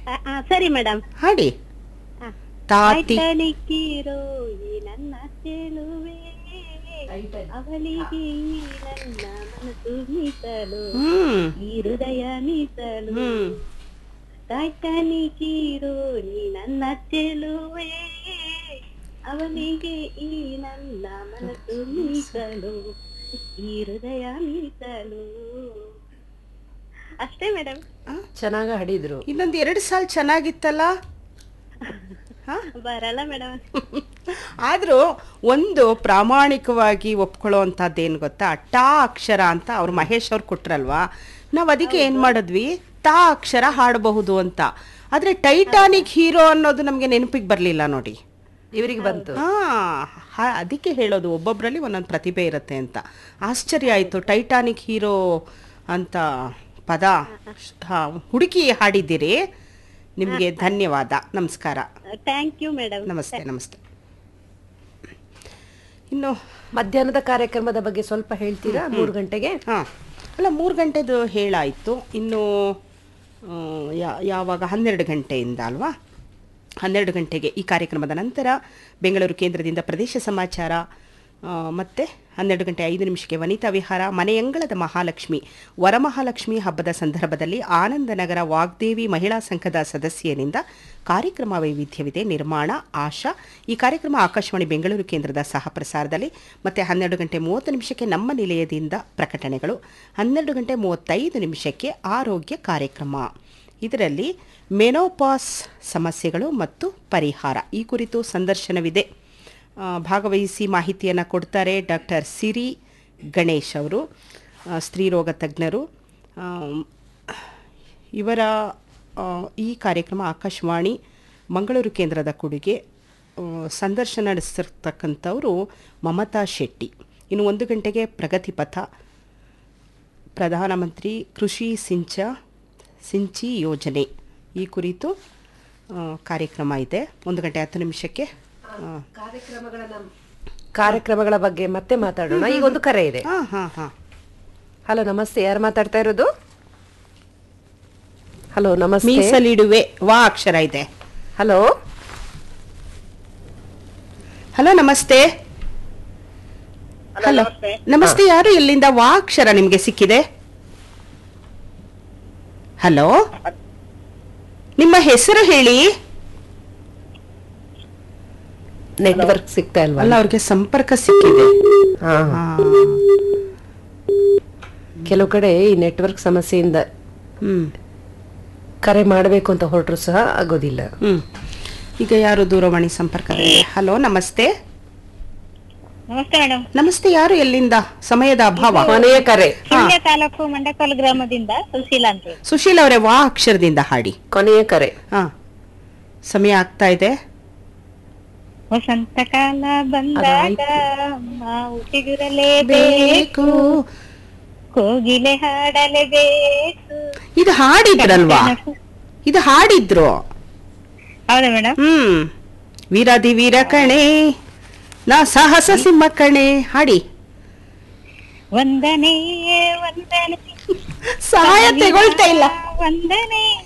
ಆ, ಆ, ಸರಿ ಮೇಡಮ್ ಹಾಡಿ ತಾತಿ ಟೈಟಾನಿಕ್ಕಿರೋ ಈ ನನ್ನ ಚೆಲುವೆ ಅವಳಿಗೆ ಈ ನನ್ನ ಮನಸ್ಸು ಮೀಸಲು ಹ್ಮ್ ಈ ಹೃದಯ ಮೀಸಲು ಹ್ಮ್ ಟೈಟಾನಿಕ್ಕಿರೋ ನೀ ನನ್ನ ಚೆಲುವೆ ಅವನಿಗೆ ಈ ನನ್ನ ಮನಸ್ಸು ಮೀಸಲು ಈ ಹೃದಯ ಮೀಸಲು ಅಷ್ಟೇ ಮೇಡಮ್ ಚೆನ್ನಾಗ ಹಾಡಿದ್ರು ಇನ್ನೊಂದು ಎರಡು ಸಾಲ ಚೆನ್ನಾಗಿತ್ತಲ್ಲ ಹಾ ಬರಲ್ಲ ಮೇಡಮ್ ಆದರೂ ಒಂದು ಪ್ರಾಮಾಣಿಕವಾಗಿ ಒಪ್ಕೊಳ್ಳೋ ಅಂಥದ್ದೇನು ಗೊತ್ತಾ ಟಾ ಅಕ್ಷರ ಅಂತ ಅವ್ರು ಮಹೇಶ್ ಅವ್ರು ಕೊಟ್ರಲ್ವಾ ನಾವು ಅದಕ್ಕೆ ಏನು ಮಾಡಿದ್ವಿ ತಾ ಅಕ್ಷರ ಹಾಡಬಹುದು ಅಂತ ಆದರೆ ಟೈಟಾನಿಕ್ ಹೀರೋ ಅನ್ನೋದು ನಮಗೆ ನೆನಪಿಗೆ ಬರಲಿಲ್ಲ ನೋಡಿ ಇವರಿಗೆ ಬಂತು ಹಾ ಅದಕ್ಕೆ ಹೇಳೋದು ಒಬ್ಬೊಬ್ಬರಲ್ಲಿ ಒಂದೊಂದು ಪ್ರತಿಭೆ ಇರುತ್ತೆ ಅಂತ ಆಶ್ಚರ್ಯ ಆಯಿತು ಟೈಟಾನಿಕ್ ಹೀರೋ ಅಂತ ಪದ ಹಾ, ಹುಡುಕಿ ಹಾಡಿದ್ದೀರಿ ನಿಮಗೆ ಧನ್ಯವಾದ ನಮಸ್ಕಾರ ಥ್ಯಾಂಕ್ ಯು ಮೇಡಮ್ ನಮಸ್ತೆ ನಮಸ್ತೆ ಇನ್ನು ಮಧ್ಯಾಹ್ನದ ಕಾರ್ಯಕ್ರಮದ ಬಗ್ಗೆ ಸ್ವಲ್ಪ ಹೇಳ್ತೀರಾ ಮೂರು ಗಂಟೆಗೆ ಹಾಂ ಅಲ್ಲ ಮೂರು ಗಂಟೆದು ಹೇಳಾಯಿತು ಇನ್ನು ಆ, ಯಾ- ಯಾವಾಗ ಹನ್ನೆರಡು ಗಂಟೆಯಿಂದ ಅಲ್ವಾ ಹನ್ನೆರಡು ಗಂಟೆಗೆ ಈ ಕಾರ್ಯಕ್ರಮದ ನಂತರ ಬೆಂಗಳೂರು ಕೇಂದ್ರದಿಂದ ಪ್ರದೇಶ ಸಮಾಚಾರ ಆ, ಮತ್ತೆ ಹನ್ನೆರಡು ಗಂಟೆ ಐದು ನಿಮಿಷಕ್ಕೆ ವನಿತಾ ವಿಹಾರ ಮನೆಯಂಗಳದ ಮಹಾಲಕ್ಷ್ಮಿ ವರಮಹಾಲಕ್ಷ್ಮಿ ಹಬ್ಬದ ಸಂದರ್ಭದಲ್ಲಿ ಆನಂದನಗರ ವಾಗ್ದೇವಿ ಮಹಿಳಾ ಸಂಘದ ಸದಸ್ಯರಿಂದ ಕಾರ್ಯಕ್ರಮ ವೈವಿಧ್ಯವಿದೆ ನಿರ್ಮಾಣ ಆಶಾ ಈ ಕಾರ್ಯಕ್ರಮ ಆಕಾಶವಾಣಿ ಬೆಂಗಳೂರು ಕೇಂದ್ರದ ಸಹ ಪ್ರಸಾರದಲ್ಲಿ ಮತ್ತೆ ಹನ್ನೆರಡು ಗಂಟೆ ಮೂವತ್ತು ನಿಮಿಷಕ್ಕೆ ನಮ್ಮ ನಿಲಯದಿಂದ ಪ್ರಕಟಣೆಗಳು ಹನ್ನೆರಡು ಗಂಟೆ ಮೂವತ್ತೈದು ನಿಮಿಷಕ್ಕೆ ಆರೋಗ್ಯ ಕಾರ್ಯಕ್ರಮ ಇದರಲ್ಲಿ ಮೆನೋಪಾಸ್ ಸಮಸ್ಯೆಗಳು ಮತ್ತು ಪರಿಹಾರ ಈ ಕುರಿತು ಸಂದರ್ಶನವಿದೆ ಆ, ಭಾಗವಹಿಸಿ ಮಾಹಿತಿಯನ್ನು ಕೊಡ್ತಾರೆ ಡಾಕ್ಟರ್ ಸಿರಿ ಗಣೇಶ್ ಅವರು ಆ, ಸ್ತ್ರೀರೋಗ ತಜ್ಞರು ಆಮ್, ಇವರ ಆ, ಈ ಕಾರ್ಯಕ್ರಮ ಆಕಾಶವಾಣಿ ಮಂಗಳೂರು ಕೇಂದ್ರದ ಕೊಡುಗೆ ಆ, ಸಂದರ್ಶನ ನಡೆಸಿರ್ತಕ್ಕಂಥವರು ಮಮತಾ ಶೆಟ್ಟಿ ಇನ್ನು ಒಂದು ಗಂಟೆಗೆ ಪ್ರಗತಿ ಪಥ ಪ್ರಧಾನಮಂತ್ರಿ ಕೃಷಿ ಸಿಂಚ ಸಿಂಚಿ ಯೋಜನೆ ಈ ಕುರಿತು ಆ, ಕಾರ್ಯಕ್ರಮ ಇದೆ ಒಂದು ಗಂಟೆ ಹತ್ತು ನಿಮಿಷಕ್ಕೆ ಆ, ಕಾರ್ಯಕ್ರಮಗಳ ಬಗ್ಗೆ ಮತ್ತೆ ಮಾತಾಡೋಣ ಈಗ ಒಂದು ಕರೆ ಇದೆ ಹಾಂ ಹಾಂ ಹಾಂ ಹಲೋ ನಮಸ್ತೆ ಯಾರು ಮಾತಾಡ್ತಾ ಇರೋದು ಹಲೋ ನಮಸ್ತೆ ಮೀಸಲಿಡುವೆ ವಾ ಅಕ್ಷರ ಇದೆ ಹಲೋ ಹಲೋ ನಮಸ್ತೆ ಹಲೋ ನಮಸ್ತೆ ಯಾರು ಎಲ್ಲಿಂದ ವಾ ಅಕ್ಷರ ನಿಮಗೆ ಸಿಕ್ಕಿದೆ ಹಲೋ ನಿಮ್ಮ ಹೆಸರು ಹೇಳಿ ನೆಟ್ವರ್ಕ್ ಸಿಗ್ತಾ ಇಲ್ವಾ ಅಲ್ಲ ಅವ್ರಿಗೆ ಸಂಪರ್ಕ ಸಿಕ್ಕಿದೆ ಹಾ ಹಾ. ಕೆಲವು ಕಡೆ ಈ ನೆಟ್ವರ್ಕ್ ಸಮಸ್ಯೆಯಿಂದ ಹ್ಮ್ ಕರೆ ಮಾಡಬೇಕು ಅಂತ ಹೊರಟ್ರು ಸಹ ಆಗೋದಿಲ್ಲ ಹ್ಮ್ ಈಗ ಯಾರು ದೂರವಾಣಿ ಸಂಪರ್ಕದಲ್ಲಿ ಹಲೋ ನಮಸ್ತೆ ನಮಸ್ತೆ ಮೇಡಮ್ ನಮಸ್ತೆ ಯಾರು ಎಲ್ಲಿಂದ ಸಮಯದ ಅಭಾವ ಕೊನೆಯ ಕರೆ ಸುಳ್ಯ ತಾಲೂಕು ಮಂಡಕಲ್ ಗ್ರಾಮದಿಂದ ಸುಶೀಲಾ ಅಂತ ಹೇಳಿ ಸುಶೀಲ್ ಅವರೇ ವಾ ಅಕ್ಷರದಿಂದ ಹಾಡಿ ಕೊನೆಯ ಕರೆ ಹಾ ಸಮಯ ಆಗ್ತಾ ಇದೆ ವಸಂತ ಕಾಲ ಬಂದಾಗ ಮಾವು ಚಿಗುರಲೇಬೇಕು ಕೋಗಿಲೆ ಹಾಡಲೇಬೇಕು ಇದು ಹಾಡಿದ್ರಲ್ವಾ ಇದು ಹಾಡಿದ್ರು ಹೌದಾ ಮೇಡಮ್ ಹ್ಮ್ ವೀರಾದಿ ವೀರ ಕಣೆ ನಾ ಸಾಹಸ ಸಿಂಹ ಕಣೆ ಹಾಡಿ ವಂದನೆ ವಂದನೆ ಸಹಾಯ ತಗೊಳ್ತಾ ಇಲ್ಲ ವಂದನೆ